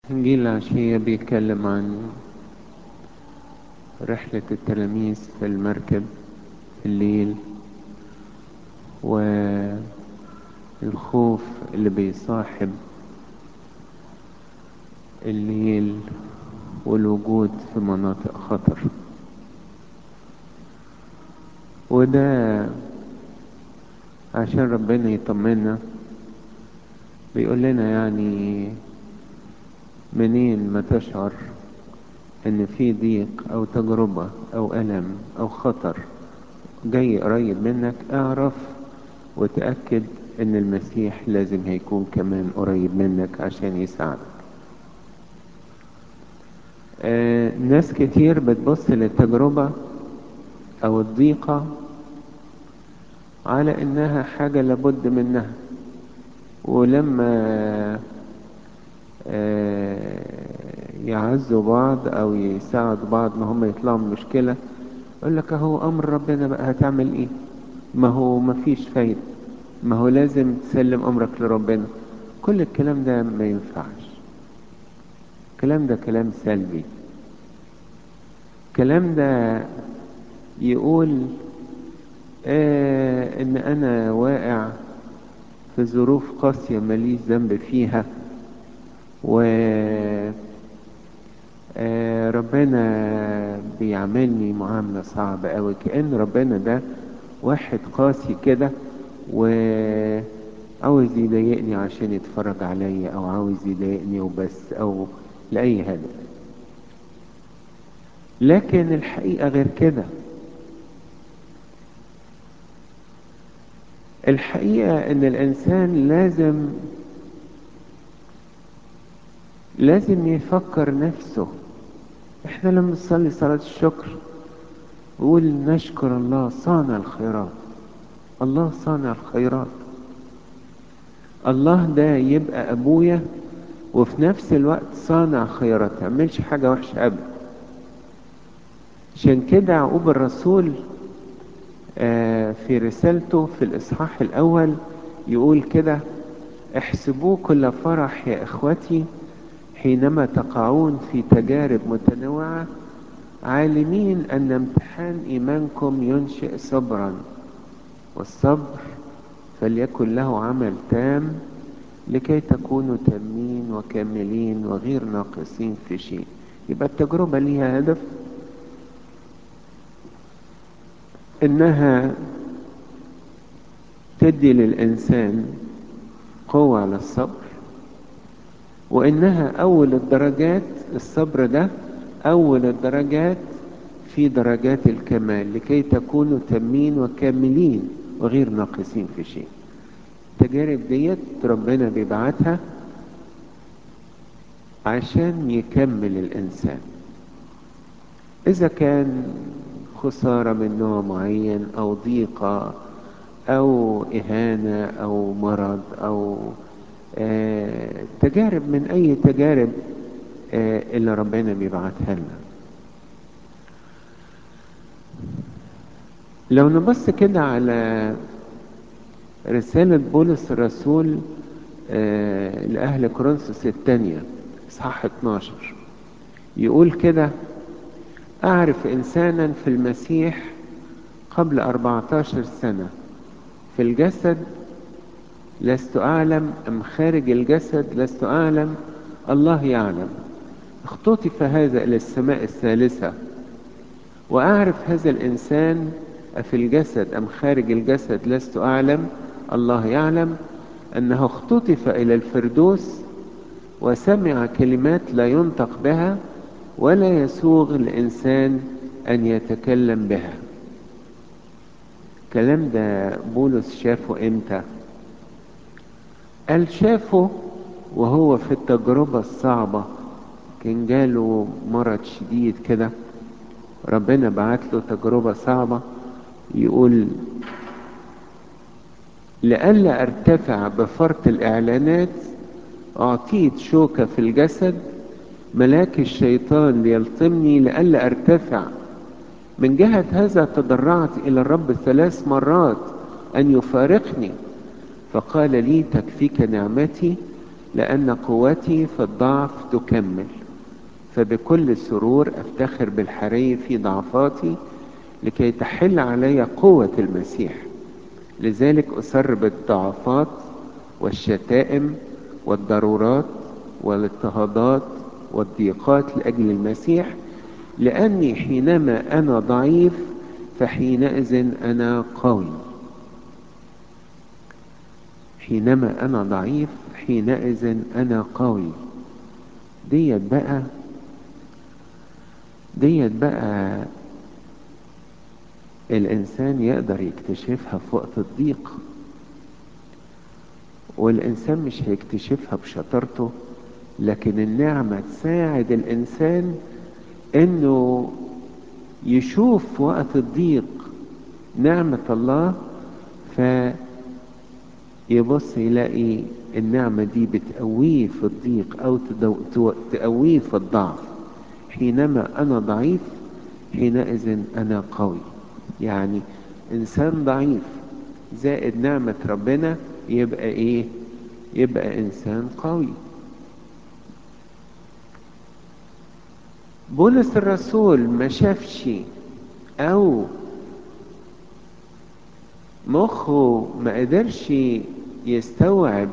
إنجيل العشية بيتكلم عن رحلة التلاميذ في المركب في الليل والخوف اللي بيصاحب الليل والوجود في مناطق خطر وده عشان ربنا يطمنا بيقول لنا يعني منين ما تشعر ان في ضيق او تجربة او الم او خطر جاي قريب منك اعرف وتأكد ان المسيح لازم هيكون كمان قريب منك عشان يساعدك آه ناس كتير بتبص للتجربة او الضيقة على انها حاجة لابد منها ولما آه يعزوا بعض او يساعدوا بعض ان هم يطلعوا من مشكلة يقول لك اهو امر ربنا بقى هتعمل ايه ما هو ما فيش فايدة ما هو لازم تسلم امرك لربنا كل الكلام ده ما ينفعش الكلام ده كلام سلبي الكلام ده يقول آه ان انا واقع في ظروف قاسية ماليش ذنب فيها و آه ربنا بيعملني معاملة صعبة أوي كأن ربنا ده واحد قاسي كده وعاوز يضايقني عشان يتفرج عليا أو عاوز يضايقني وبس أو لأي هدف لكن الحقيقة غير كده الحقيقة ان الانسان لازم لازم يفكر نفسه احنا لما نصلي صلاة الشكر نقول نشكر الله صانع الخيرات الله صانع الخيرات الله ده يبقى ابويا وفي نفس الوقت صانع خيرات تعملش حاجة وحشة ابدا عشان كده يعقوب الرسول في رسالته في الإصحاح الأول يقول كده احسبوه كل فرح يا إخوتي حينما تقعون في تجارب متنوعة عالمين أن امتحان إيمانكم ينشئ صبرا والصبر فليكن له عمل تام لكي تكونوا تامين وكاملين وغير ناقصين في شيء يبقى التجربة ليها هدف انها تدي للانسان قوة على الصبر وانها اول الدرجات الصبر ده اول الدرجات في درجات الكمال لكي تكونوا تامين وكاملين وغير ناقصين في شيء التجارب ديت ربنا بيبعتها عشان يكمل الانسان اذا كان خسارة من نوع معين أو ضيقة أو إهانة أو مرض أو آه تجارب من أي تجارب آه اللي ربنا بيبعتها لنا لو نبص كده على رسالة بولس الرسول آه لأهل كورنثوس الثانية إصحاح 12 يقول كده أعرف إنسانا في المسيح قبل 14 سنة في الجسد لست أعلم أم خارج الجسد لست أعلم الله يعلم اختطف هذا إلى السماء الثالثة وأعرف هذا الإنسان أفي الجسد أم خارج الجسد لست أعلم الله يعلم أنه اختطف إلى الفردوس وسمع كلمات لا ينطق بها ولا يسوغ الإنسان أن يتكلم بها الكلام ده بولس شافه إمتى قال شافه وهو في التجربة الصعبة كان جاله مرض شديد كده ربنا بعت له تجربة صعبة يقول لئلا ارتفع بفرط الإعلانات أعطيت شوكة في الجسد ملاك الشيطان ليلطمني لئلا ارتفع من جهة هذا تضرعت إلى الرب ثلاث مرات أن يفارقني فقال لي تكفيك نعمتي لأن قوتي في الضعف تكمل فبكل سرور أفتخر بالحري في ضعفاتي لكي تحل علي قوة المسيح لذلك أسر بالضعفات والشتائم والضرورات والاضطهادات والضيقات لأجل المسيح لأني حينما أنا ضعيف فحينئذ أنا قوي حينما أنا ضعيف حينئذ أنا قوي ديت بقى ديت بقى الإنسان يقدر يكتشفها في وقت الضيق والإنسان مش هيكتشفها بشطارته لكن النعمة تساعد الإنسان إنه يشوف في وقت الضيق نعمة الله فيبص يلاقي النعمة دي بتقويه في الضيق أو تقويه في الضعف حينما أنا ضعيف حينئذ أنا قوي يعني إنسان ضعيف زائد نعمة ربنا يبقى إيه يبقى إنسان قوي بولس الرسول ما شافش أو مخه ما قدرش يستوعب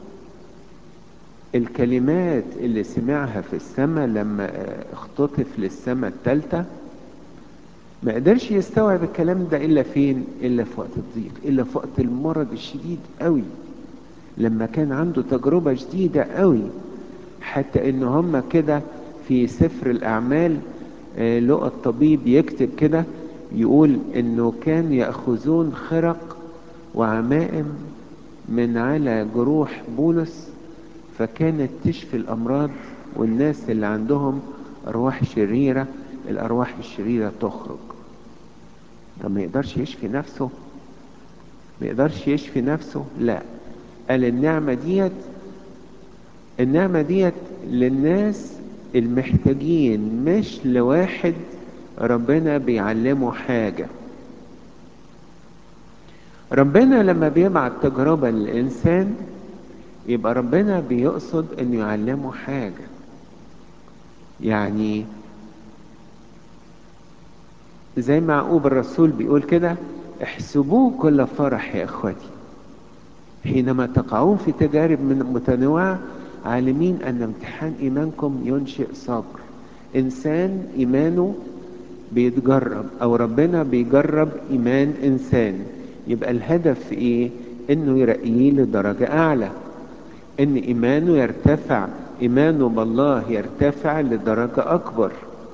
الكلمات اللي سمعها في السماء لما اختطف للسماء الثالثة ما قدرش يستوعب الكلام ده إلا فين إلا في وقت الضيق إلا في وقت المرض الشديد قوي لما كان عنده تجربة شديدة قوي حتى إن هم كده في سفر الأعمال لقى الطبيب يكتب كده يقول إنه كان يأخذون خرق وعمائم من على جروح بولس فكانت تشفي الأمراض والناس اللي عندهم أرواح شريرة الأرواح الشريرة تخرج طب ما يقدرش يشفي نفسه ما يقدرش يشفي نفسه لا قال النعمة ديت النعمة ديت للناس المحتاجين مش لواحد ربنا بيعلمه حاجة ربنا لما بيبعت تجربة للإنسان يبقى ربنا بيقصد انه يعلمه حاجة يعني زي ما يعقوب الرسول بيقول كده احسبوه كل فرح يا اخوتي حينما تقعون في تجارب من متنوعة عالمين ان امتحان ايمانكم ينشئ صبر انسان ايمانه بيتجرب او ربنا بيجرب ايمان انسان يبقى الهدف ايه انه يرقيه لدرجة اعلى ان ايمانه يرتفع ايمانه بالله يرتفع لدرجة اكبر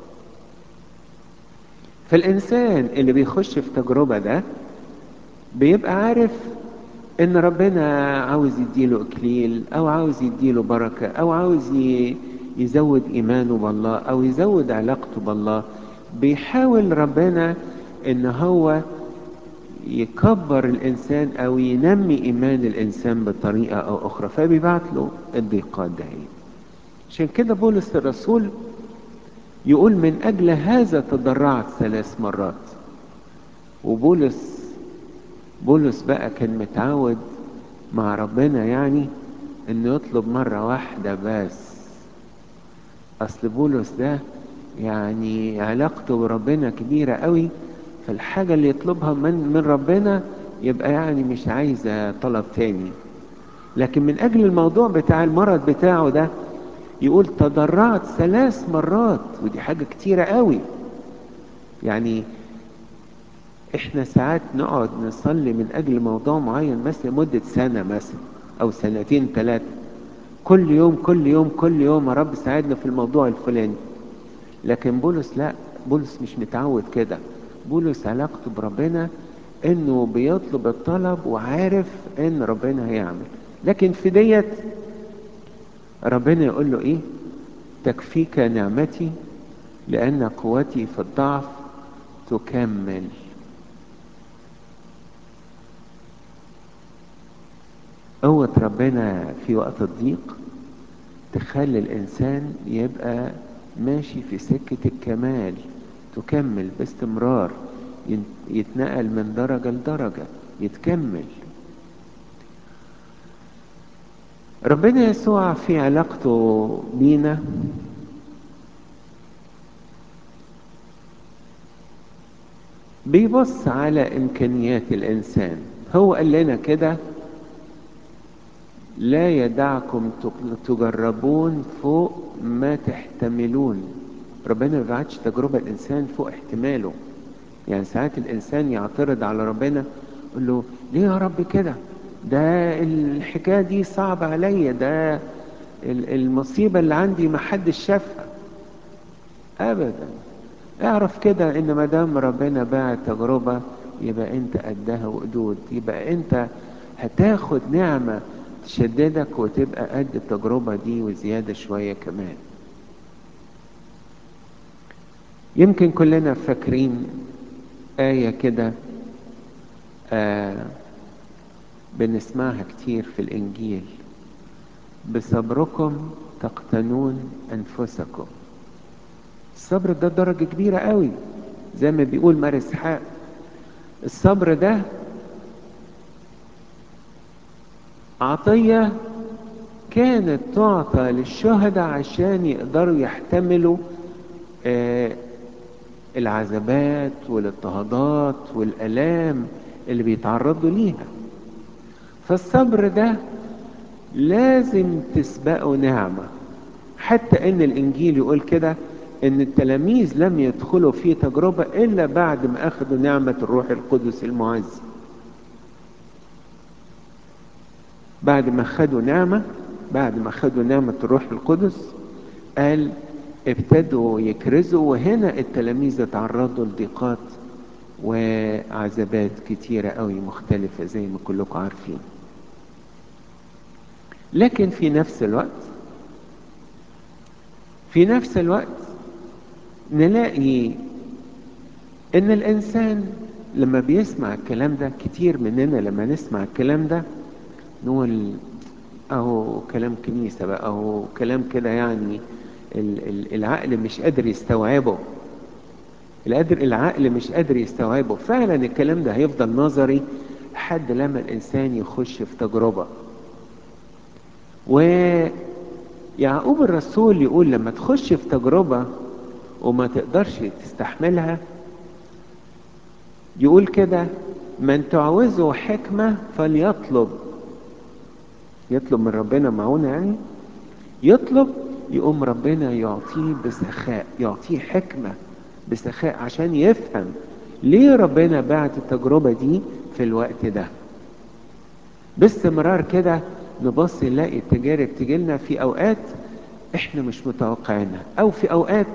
فالانسان اللي بيخش في تجربة ده بيبقى عارف ان ربنا عاوز يديله اكليل او عاوز يديله بركة او عاوز يزود ايمانه بالله او يزود علاقته بالله بيحاول ربنا ان هو يكبر الانسان او ينمي ايمان الانسان بطريقة او اخرى فبيبعت له الضيقات ده عشان كده بولس الرسول يقول من اجل هذا تضرعت ثلاث مرات وبولس بولس بقى كان متعود مع ربنا يعني انه يطلب مرة واحدة بس اصل بولس ده يعني علاقته بربنا كبيرة قوي فالحاجة اللي يطلبها من, من ربنا يبقى يعني مش عايزة طلب تاني لكن من اجل الموضوع بتاع المرض بتاعه ده يقول تضرعت ثلاث مرات ودي حاجة كتيرة قوي يعني احنا ساعات نقعد نصلي من اجل موضوع معين مثلا مدة سنة مثلا او سنتين ثلاثة كل يوم كل يوم كل يوم يا رب ساعدنا في الموضوع الفلاني لكن بولس لا بولس مش متعود كده بولس علاقته بربنا انه بيطلب الطلب وعارف ان ربنا هيعمل لكن في ديت ربنا يقول له ايه تكفيك نعمتي لان قوتي في الضعف تكمل قوة ربنا في وقت الضيق تخلي الإنسان يبقى ماشي في سكة الكمال تكمل باستمرار يتنقل من درجة لدرجة يتكمل ربنا يسوع في علاقته بينا بيبص على إمكانيات الإنسان هو قال لنا كده لا يدعكم تجربون فوق ما تحتملون ربنا ما بعتش تجربة الإنسان فوق احتماله يعني ساعات الإنسان يعترض على ربنا يقول له ليه يا رب كده ده الحكاية دي صعبة عليا ده المصيبة اللي عندي ما حدش شافها أبدا اعرف كده ان ما دام ربنا باع تجربة يبقى انت قدها وقدود يبقى انت هتاخد نعمة تشددك وتبقى قد التجربة دي وزيادة شوية كمان يمكن كلنا فاكرين آية كده آه بنسمعها كتير في الإنجيل بصبركم تقتنون أنفسكم الصبر ده درجة كبيرة قوي زي ما بيقول مار اسحاق الصبر ده عطية كانت تعطى للشهداء عشان يقدروا يحتملوا آه العذابات والاضطهادات والآلام اللي بيتعرضوا ليها فالصبر ده لازم تسبقه نعمة حتى ان الانجيل يقول كده ان التلاميذ لم يدخلوا في تجربة الا بعد ما اخذوا نعمة الروح القدس المعز بعد ما خدوا نعمة بعد ما خدوا نعمة الروح القدس قال ابتدوا يكرزوا وهنا التلاميذ اتعرضوا لضيقات وعذابات كتيرة قوي مختلفة زي ما كلكم عارفين لكن في نفس الوقت في نفس الوقت نلاقي ان الانسان لما بيسمع الكلام ده كتير مننا لما نسمع الكلام ده نقول اهو كلام كنيسة بقى اهو كلام كده يعني العقل مش قادر يستوعبه القادر العقل مش قادر يستوعبه فعلا الكلام ده هيفضل نظري لحد لما الانسان يخش في تجربة ويعقوب الرسول يقول لما تخش في تجربة وما تقدرش تستحملها يقول كده من تعوزه حكمة فليطلب يطلب من ربنا معونة يعني يطلب يقوم ربنا يعطيه بسخاء يعطيه حكمة بسخاء عشان يفهم ليه ربنا بعت التجربة دي في الوقت ده باستمرار كده نبص نلاقي التجارب تجيلنا في اوقات احنا مش متوقعينها او في اوقات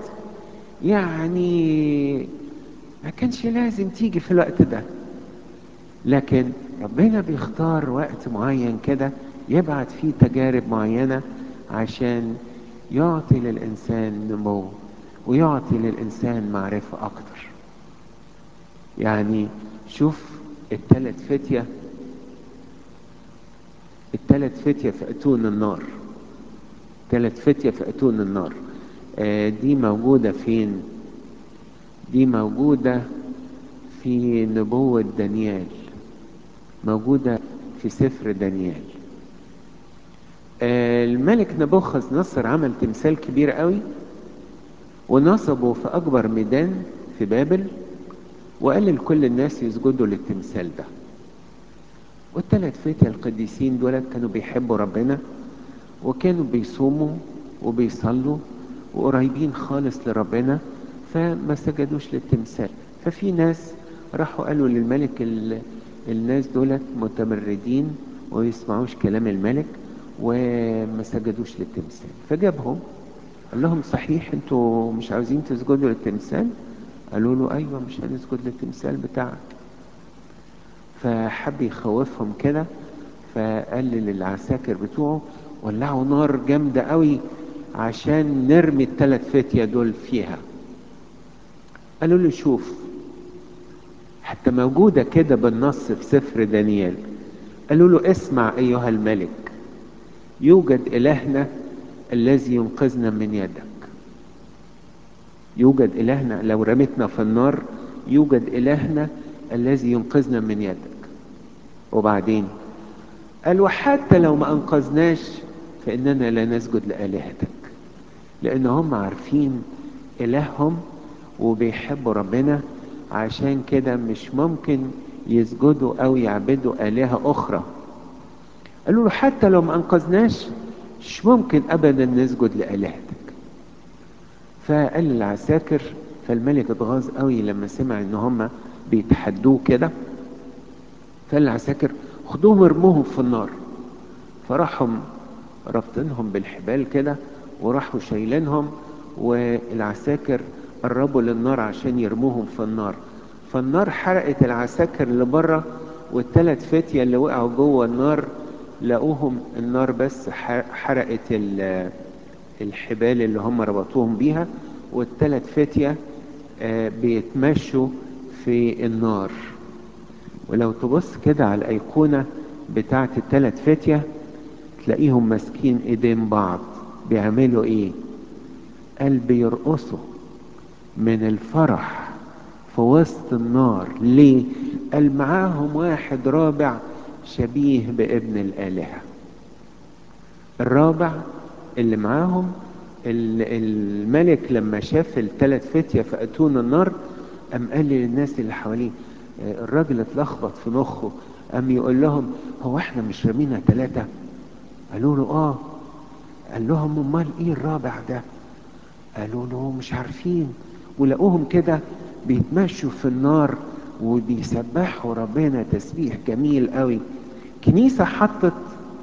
يعني ما كانش لازم تيجي في الوقت ده لكن ربنا بيختار وقت معين كده يبعت فيه تجارب معينة عشان يعطي للإنسان نمو ويعطي للإنسان معرفة أكتر يعني شوف التلات فتية التلات فتية في أتون النار تلات فتية في أتون النار آه دي موجودة فين دي موجودة في نبوة دانيال موجودة في سفر دانيال آه الملك نبوخذ نصر عمل تمثال كبير قوي ونصبه في أكبر ميدان في بابل وقال لكل الناس يسجدوا للتمثال ده والثلاث فتية القديسين دول كانوا بيحبوا ربنا وكانوا بيصوموا وبيصلوا وقريبين خالص لربنا فما سجدوش للتمثال ففي ناس راحوا قالوا للملك ال... الناس دولت متمردين ويسمعوش كلام الملك وما سجدوش للتمثال فجابهم قال لهم صحيح انتوا مش عاوزين تسجدوا للتمثال قالوا له ايوه مش هنسجد للتمثال بتاعك فحب يخوفهم كده فقال للعساكر بتوعه ولعوا نار جامدة قوي عشان نرمي الثلاث فتية دول فيها قالوا له شوف حتى موجودة كده بالنص في سفر دانيال قالوا له اسمع أيها الملك يوجد إلهنا الذي ينقذنا من يدك يوجد إلهنا لو رمتنا في النار يوجد إلهنا الذي ينقذنا من يدك وبعدين قال وحتى لو ما أنقذناش فإننا لا نسجد لآلهتك لأن هم عارفين إلههم وبيحبوا ربنا عشان كده مش ممكن يسجدوا أو يعبدوا آلهة أخرى قالوا له حتى لو ما أنقذناش مش ممكن أبدا نسجد لآلهتك فقال للعساكر فالملك اتغاظ قوي لما سمع ان هم بيتحدوه كده فقال للعساكر خدوهم ارموهم في النار فراحوا رابطينهم بالحبال كده وراحوا شايلينهم والعساكر قربوا للنار عشان يرموهم في النار فالنار حرقت العساكر اللي بره والثلاث فتية اللي وقعوا جوه النار لقوهم النار بس حرقت الحبال اللي هم ربطوهم بيها والثلاث فتية بيتمشوا في النار ولو تبص كده على الأيقونة بتاعت الثلاث فتية تلاقيهم ماسكين ايدين بعض بيعملوا ايه قال بيرقصوا من الفرح في وسط النار ليه قال معاهم واحد رابع شبيه بابن الآلهة الرابع اللي معاهم الملك لما شاف الثلاث فتية في أتون النار قام قال للناس اللي حواليه الراجل اتلخبط في مخه قام يقول لهم هو احنا مش رامينا ثلاثة قالوا له اه قال لهم امال ايه الرابع ده قالوا له مش عارفين ولقوهم كده بيتمشوا في النار وبيسبحوا ربنا تسبيح جميل قوي كنيسة حطت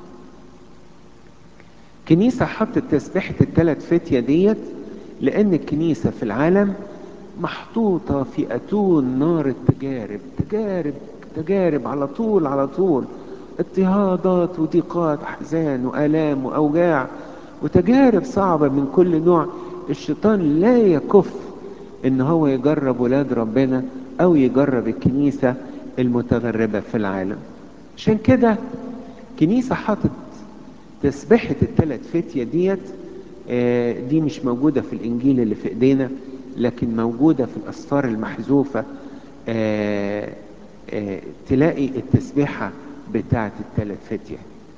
كنيسة حطت تسبيحة الثلاث فتية ديت لأن الكنيسة في العالم محطوطة في أتون نار التجارب تجارب تجارب على طول على طول اضطهادات وضيقات أحزان وآلام وأوجاع وتجارب صعبة من كل نوع الشيطان لا يكف ان هو يجرب ولاد ربنا او يجرب الكنيسة المتغربة في العالم عشان كده كنيسة حاطت تسبحة الثلاث فتية ديت آه دي مش موجودة في الانجيل اللي في ايدينا لكن موجودة في الاسفار المحذوفة آه آه تلاقي التسبيحة بتاعت الثلاث فتية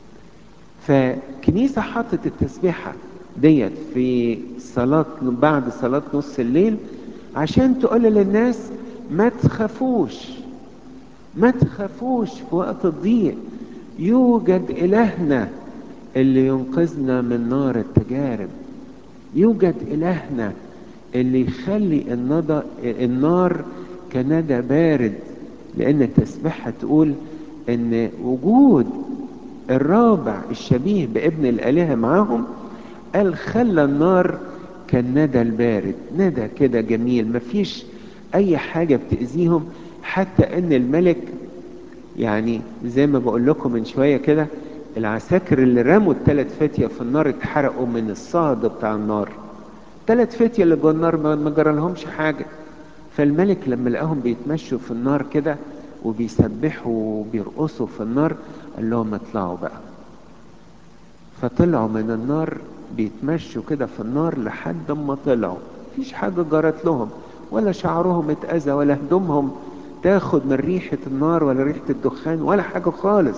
فكنيسة حطت التسبيحة ديت في صلاة بعد صلاة نص الليل عشان تقول للناس ما تخافوش ما تخافوش في وقت الضيق يوجد إلهنا اللي ينقذنا من نار التجارب يوجد إلهنا اللي يخلي النضى النار كندى بارد لأن التسبيحة تقول إن وجود الرابع الشبيه بابن الآلهة معاهم قال خلى النار كالندى البارد ندى كده جميل مفيش اي حاجة بتأذيهم حتى ان الملك يعني زي ما بقول لكم من شوية كده العساكر اللي رموا الثلاث فتية في النار اتحرقوا من الصهد بتاع النار الثلاث فتية اللي جوه النار ما جرى لهمش حاجة فالملك لما لقاهم بيتمشوا في النار كده وبيسبحوا وبيرقصوا في النار قال لهم اطلعوا بقى فطلعوا من النار بيتمشوا كده في النار لحد ما طلعوا مفيش حاجة جرت لهم ولا شعرهم اتأذى ولا هدومهم تاخد من ريحة النار ولا ريحة الدخان ولا حاجة خالص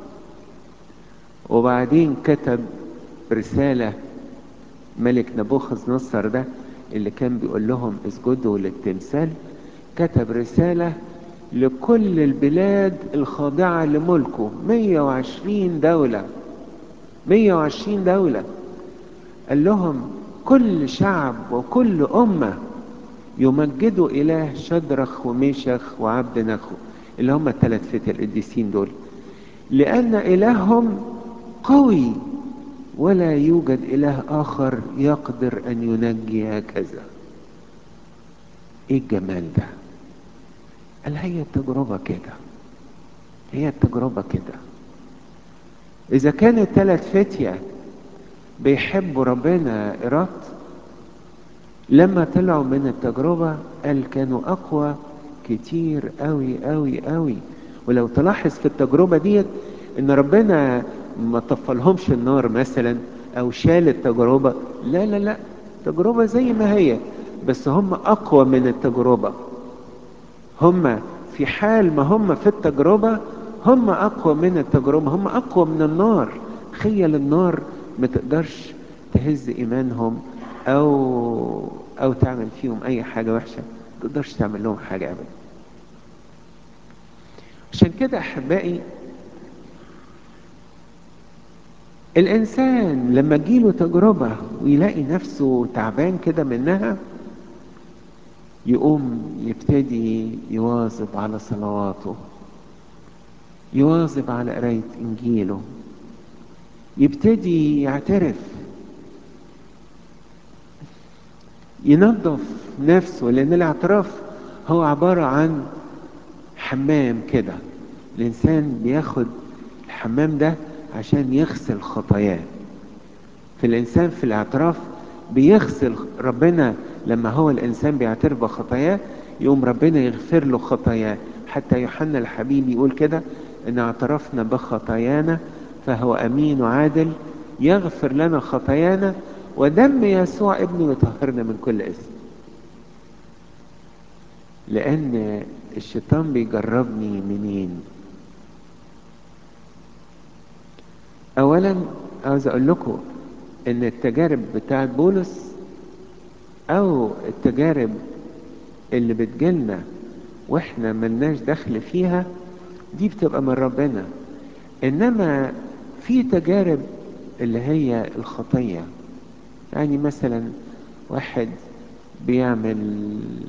وبعدين كتب رسالة ملك نبوخذ نصر ده اللي كان بيقول لهم اسجدوا للتمثال كتب رسالة لكل البلاد الخاضعة لملكه 120 دولة 120 دولة قال لهم كل شعب وكل أمة يمجدوا إله شدرخ وميشخ وعبد نخو اللي هم الثلاث فتى القديسين دول لأن إلههم قوي ولا يوجد إله آخر يقدر أن ينجي هكذا إيه الجمال ده قال هي التجربة كده هي التجربة كده إذا كان الثلاث فتية بيحبوا ربنا إيراد لما طلعوا من التجربة قال كانوا أقوى كتير قوي قوي قوي ولو تلاحظ في التجربة ديت إن ربنا ما طفلهمش النار مثلا أو شال التجربة لا لا لا تجربة زي ما هي بس هم أقوى من التجربة هم في حال ما هم في التجربة هم أقوى من التجربة هم أقوى من النار تخيل النار ما تقدرش تهز ايمانهم او او تعمل فيهم اي حاجة وحشة ما تقدرش تعمل لهم حاجة ابدا عشان كده احبائي الانسان لما تجيله تجربة ويلاقي نفسه تعبان كده منها يقوم يبتدي يواظب على صلواته يواظب على قراية انجيله يبتدي يعترف ينظف نفسه لان الاعتراف هو عبارة عن حمام كده الانسان بياخد الحمام ده عشان يغسل خطاياه في الانسان في الاعتراف بيغسل ربنا لما هو الانسان بيعترف بخطاياه يقوم ربنا يغفر له خطاياه حتى يوحنا الحبيب يقول كده ان اعترفنا بخطايانا فهو امين وعادل يغفر لنا خطايانا ودم يسوع ابنه يطهرنا من كل اسم لان الشيطان بيجربني منين اولا عاوز اقول لكم ان التجارب بتاعت بولس او التجارب اللي بتجيلنا واحنا ملناش دخل فيها دي بتبقى من ربنا انما في تجارب اللي هي الخطية يعني مثلا واحد بيعمل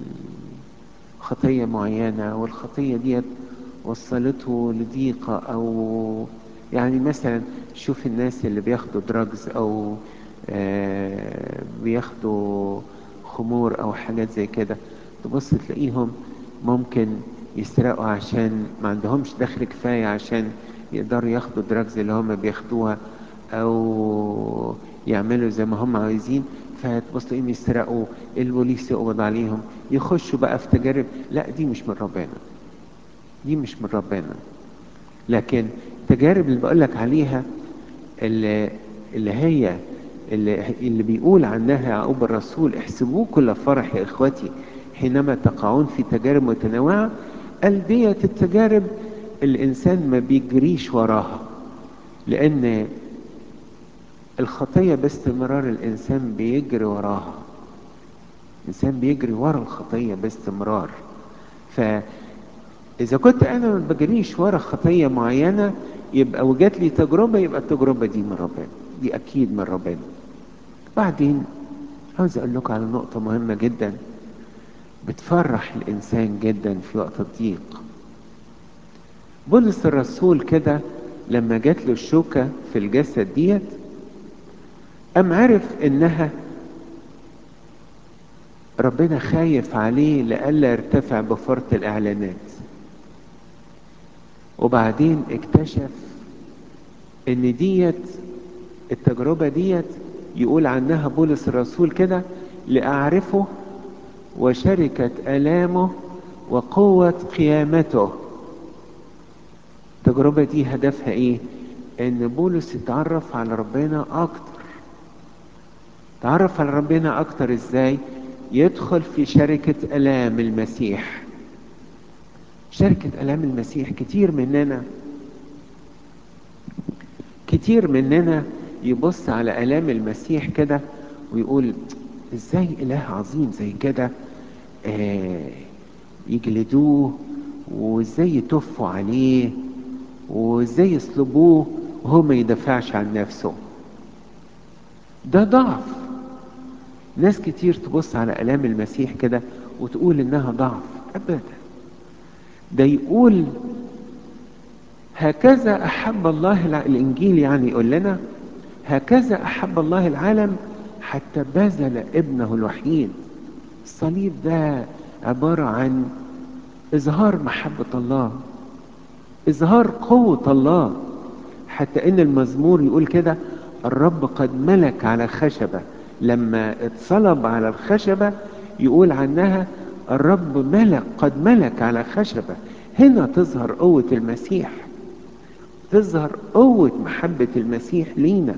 خطية معينة والخطية ديت وصلته لضيقة او يعني مثلا شوف الناس اللي بياخدوا دراجز او آه بياخدوا خمور او حاجات زي كده تبص تلاقيهم ممكن يسرقوا عشان ما عندهمش دخل كفاية عشان يقدروا ياخدوا دراجز اللي هم بياخدوها او يعملوا زي ما هم عايزين فتبص تلاقيهم يسرقوا البوليس يقبض عليهم يخشوا بقى في تجارب لا دي مش من ربنا دي مش من ربنا لكن التجارب اللي بقولك عليها اللي, اللي هي اللي, اللي بيقول عنها يعقوب الرسول احسبوه كل فرح يا اخوتي حينما تقعون في تجارب متنوعة قال ديت التجارب الانسان ما بيجريش وراها لان الخطية باستمرار الانسان بيجري وراها الانسان بيجري ورا الخطية باستمرار ف إذا كنت أنا ما بجريش ورا خطية معينة يبقى وجات لي تجربة يبقى التجربة دي من ربنا دي أكيد من ربنا بعدين عاوز أقول لكم على نقطة مهمة جدا بتفرح الإنسان جدا في وقت الضيق بولس الرسول كده لما جات له الشوكة في الجسد ديت أم عرف إنها ربنا خايف عليه لئلا يرتفع بفرط الإعلانات وبعدين اكتشف ان ديت التجربة ديت يقول عنها بولس الرسول كده لأعرفه وشركة آلامه وقوة قيامته التجربة دي هدفها ايه ان بولس يتعرف على ربنا اكتر تعرف على ربنا اكتر ازاي يدخل في شركة آلام المسيح شركة آلام المسيح كتير مننا كتير مننا يبص على آلام المسيح كده ويقول ازاي إله عظيم زي كده آه يجلدوه وازاي يتفوا عليه وازاي يصلبوه وهو ما يدافعش عن نفسه ده ضعف ناس كتير تبص على آلام المسيح كده وتقول انها ضعف ابدا ده يقول هكذا احب الله الع... الانجيل يعني يقول لنا هكذا احب الله العالم حتى بذل ابنه الوحيد الصليب ده عبارة عن اظهار محبة الله اظهار قوة الله حتى ان المزمور يقول كده الرب قد ملك على خشبة لما اتصلب على الخشبة يقول عنها الرب ملك قد ملك على خشبة هنا تظهر قوة المسيح تظهر قوة محبة المسيح لينا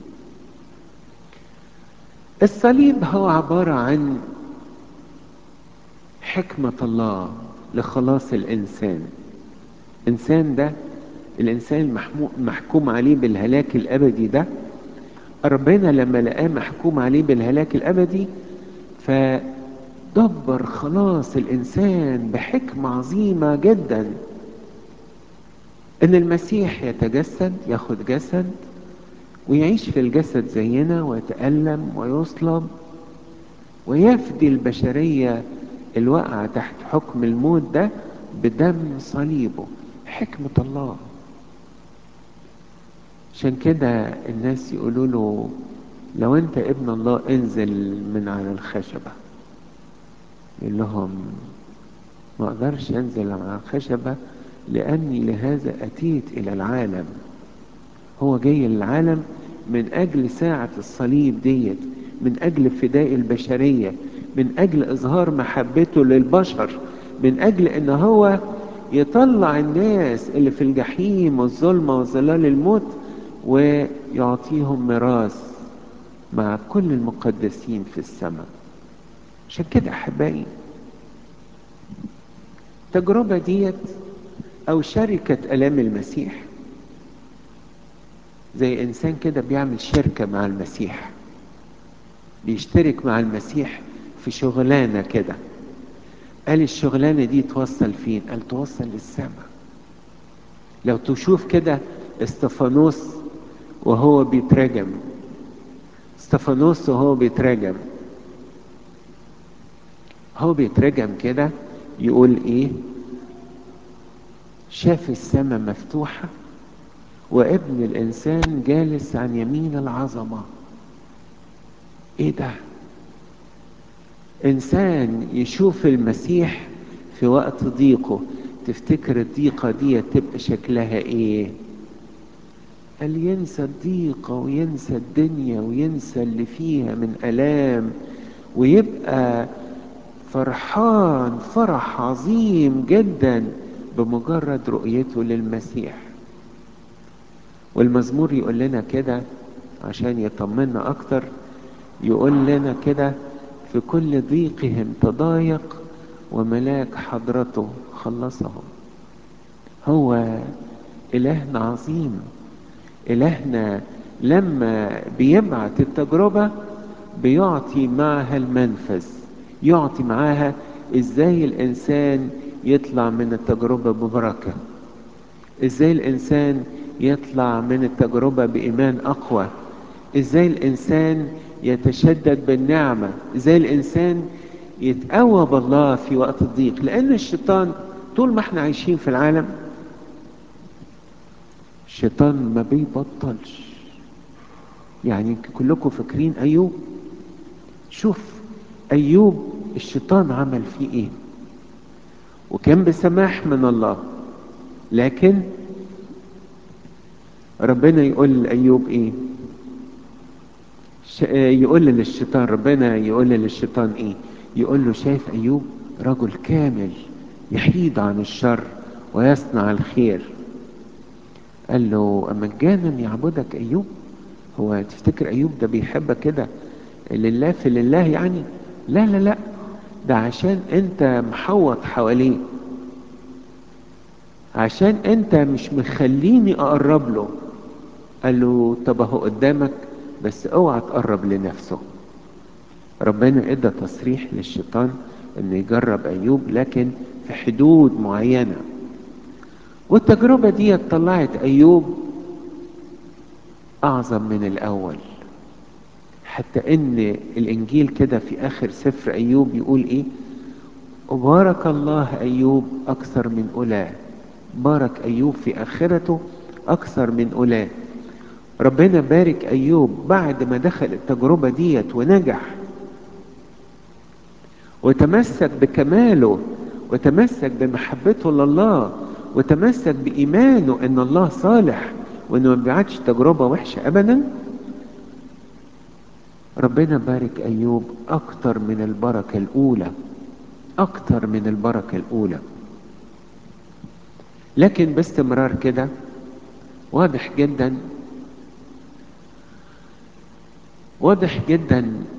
الصليب هو عبارة عن حكمة الله لخلاص الإنسان الإنسان ده الإنسان المحكوم عليه بالهلاك الأبدي ده ربنا لما لقاه محكوم عليه بالهلاك الأبدي فدبر خلاص الإنسان بحكمة عظيمة جدا إن المسيح يتجسد ياخد جسد ويعيش في الجسد زينا ويتألم ويصلب ويفدي البشرية الواقعة تحت حكم الموت ده بدم صليبه حكمة الله عشان كده الناس يقولوا له لو انت ابن الله انزل من على الخشبة يقول لهم ما اقدرش انزل من على الخشبة لاني لهذا اتيت الى العالم هو جاي للعالم من اجل ساعة الصليب ديت من اجل فداء البشرية من اجل اظهار محبته للبشر من اجل ان هو يطلع الناس اللي في الجحيم والظلمة وظلال الموت ويعطيهم ميراث مع كل المقدسين في السماء عشان كده احبائي التجربة ديت او شركة الام المسيح زي انسان كده بيعمل شركة مع المسيح بيشترك مع المسيح في شغلانة كده قال الشغلانة دي توصل فين قال توصل للسماء لو تشوف كده استفانوس وهو بيترجم استفانوس وهو بيترجم هو بيترجم كده يقول ايه شاف السماء مفتوحة وابن الانسان جالس عن يمين العظمة ايه ده انسان يشوف المسيح في وقت ضيقه تفتكر الضيقة دي تبقى شكلها ايه قال ينسى الضيقة وينسى الدنيا وينسى اللي فيها من ألام ويبقى فرحان فرح عظيم جدا بمجرد رؤيته للمسيح والمزمور يقول لنا كده عشان يطمنا أكتر يقول لنا كده في كل ضيقهم تضايق وملاك حضرته خلصهم هو إلهنا عظيم إلهنا لما بيبعت التجربة بيعطي معها المنفذ يعطي معاها ازاي الانسان يطلع من التجربة ببركة ازاي الانسان يطلع من التجربة بإيمان أقوى ازاي الانسان يتشدد بالنعمة ازاي الانسان يتقوى بالله في وقت الضيق لان الشيطان طول ما احنا عايشين في العالم الشيطان ما بيبطلش يعني كلكم فاكرين ايوب شوف ايوب الشيطان عمل فيه ايه وكان بسماح من الله لكن ربنا يقول لايوب ايه يقول للشيطان ربنا يقول للشيطان ايه يقول له شايف ايوب رجل كامل يحيد عن الشر ويصنع الخير قال له أمجانا يعبدك أيوب هو تفتكر أيوب ده بيحبك كده لله في لله يعني لا لا لا ده عشان أنت محوط حواليه عشان أنت مش مخليني أقرب له قال له طب أهو قدامك بس اوعى تقرب لنفسه ربنا ادى تصريح للشيطان انه يجرب ايوب لكن في حدود معينه والتجربة دي طلعت أيوب أعظم من الأول حتى إن الإنجيل كده في آخر سفر أيوب يقول إيه وبارك الله أيوب أكثر من أولاه بارك أيوب في آخرته أكثر من أولاه ربنا بارك أيوب بعد ما دخل التجربة ديت ونجح وتمسك بكماله وتمسك بمحبته لله وتمسك بإيمانه أن الله صالح وأنه ما بيعدش تجربة وحشة أبدا ربنا بارك أيوب أكتر من البركة الأولى أكتر من البركة الأولى لكن باستمرار كده واضح جدا واضح جدا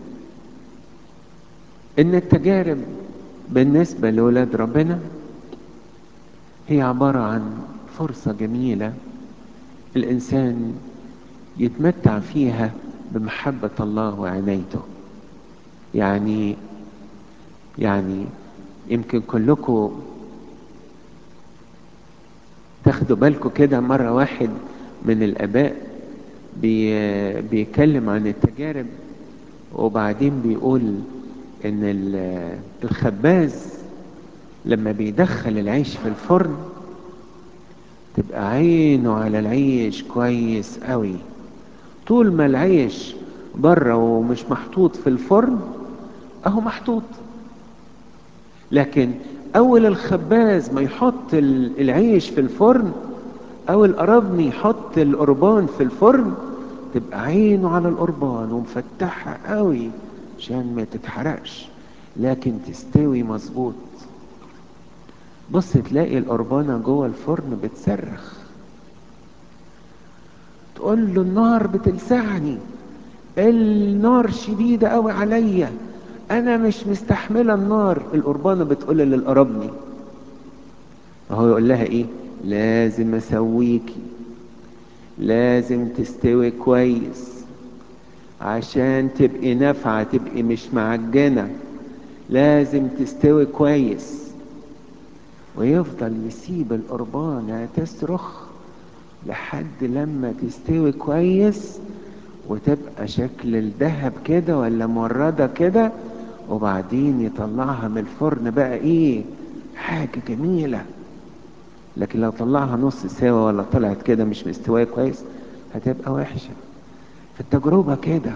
ان التجارب بالنسبة لولاد ربنا هي عبارة عن فرصة جميلة الإنسان يتمتع فيها بمحبة الله وعنايته يعني يعني يمكن كلكم تاخدوا بالكم كده مرة واحد من الآباء بي بيتكلم عن التجارب وبعدين بيقول إن الخباز لما بيدخل العيش في الفرن تبقى عينه على العيش كويس قوي طول ما العيش بره ومش محطوط في الفرن اهو محطوط لكن اول الخباز ما يحط العيش في الفرن او القربني يحط القربان في الفرن تبقى عينه على القربان ومفتحها قوي عشان ما تتحرقش لكن تستوي مظبوط بص تلاقي القربانة جوه الفرن بتصرخ تقول له النار بتلسعني النار شديدة قوي عليا انا مش مستحملة النار القربانة بتقول للقربني فهو يقول لها ايه لازم اسويكي لازم تستوي كويس عشان تبقي نافعة تبقي مش معجنة لازم تستوي كويس ويفضل يسيب القربانة تصرخ لحد لما تستوي كويس وتبقى شكل الذهب كده ولا موردة كده وبعدين يطلعها من الفرن بقى ايه حاجة جميلة لكن لو طلعها نص سوا ولا طلعت كده مش مستوية كويس هتبقى وحشة فالتجربة كده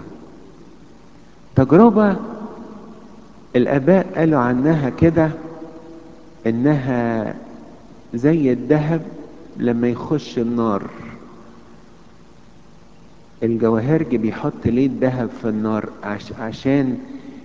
تجربة الآباء قالوا عنها كده إنها زي الذهب لما يخش النار الجواهرجي بيحط ليه الذهب في النار عش عشان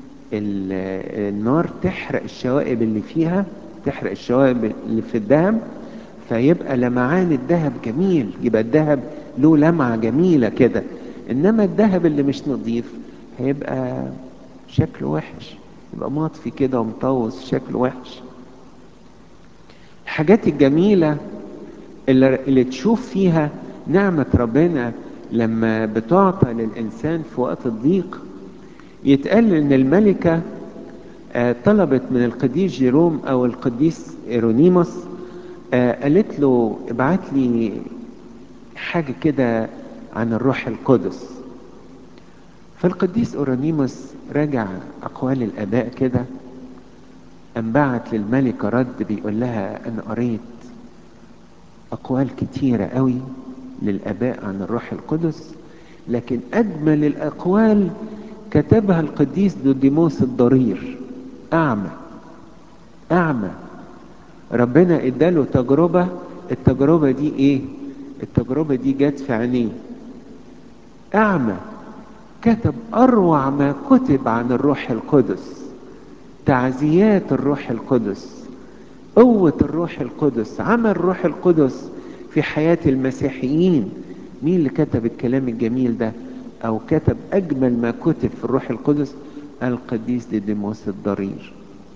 النار تحرق الشوائب اللي فيها تحرق الشوائب اللي في الذهب فيبقى لمعان الذهب جميل يبقى الذهب له لمعة جميلة كده انما الذهب اللي مش نظيف هيبقى شكله وحش يبقى مطفي كده ومطوس شكله وحش الحاجات الجميلة اللي, اللي تشوف فيها نعمة ربنا لما بتعطى للإنسان في وقت الضيق يتقال إن الملكة طلبت من القديس جيروم أو القديس إيرونيموس قالت له ابعت لي حاجة كده عن الروح القدس فالقديس أورانيموس راجع أقوال الآباء كده أن بعت للملكة رد بيقول لها أنا قريت أقوال كتيرة قوي للآباء عن الروح القدس لكن أجمل الأقوال كتبها القديس دوديموس الضرير أعمى أعمى ربنا اداله تجربة التجربة دي ايه التجربة دي جت في عينيه أعمى كتب أروع ما كتب عن الروح القدس تعزيات الروح القدس قوة الروح القدس عمل الروح القدس في حياة المسيحيين مين اللي كتب الكلام الجميل ده أو كتب أجمل ما كتب في الروح القدس القديس ديديموس الضرير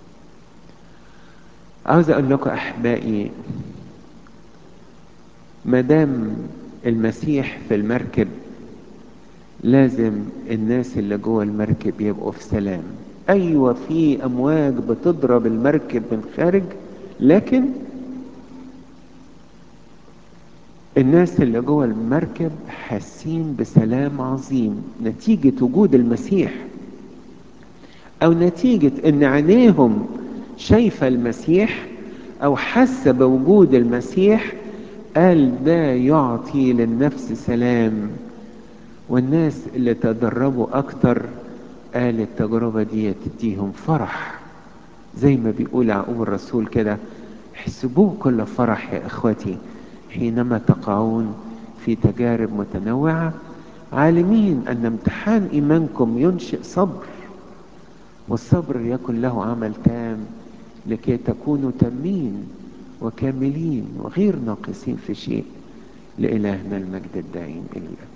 عاوز أقول لكم أحبائي مدام المسيح في المركب لازم الناس اللي جوه المركب يبقوا في سلام ايوه في امواج بتضرب المركب من خارج لكن الناس اللي جوه المركب حاسين بسلام عظيم نتيجة وجود المسيح او نتيجة ان عينيهم شايفة المسيح او حاسة بوجود المسيح قال ده يعطي للنفس سلام والناس اللي تدربوا اكتر قال التجربة دي تديهم فرح زي ما بيقول يعقوب الرسول كده احسبوه كل فرح يا اخوتي حينما تقعون في تجارب متنوعة عالمين ان امتحان ايمانكم ينشئ صبر والصبر يكن له عمل تام لكي تكونوا تامين وكاملين وغير ناقصين في شيء لإلهنا المجد الدائم إلى الأبد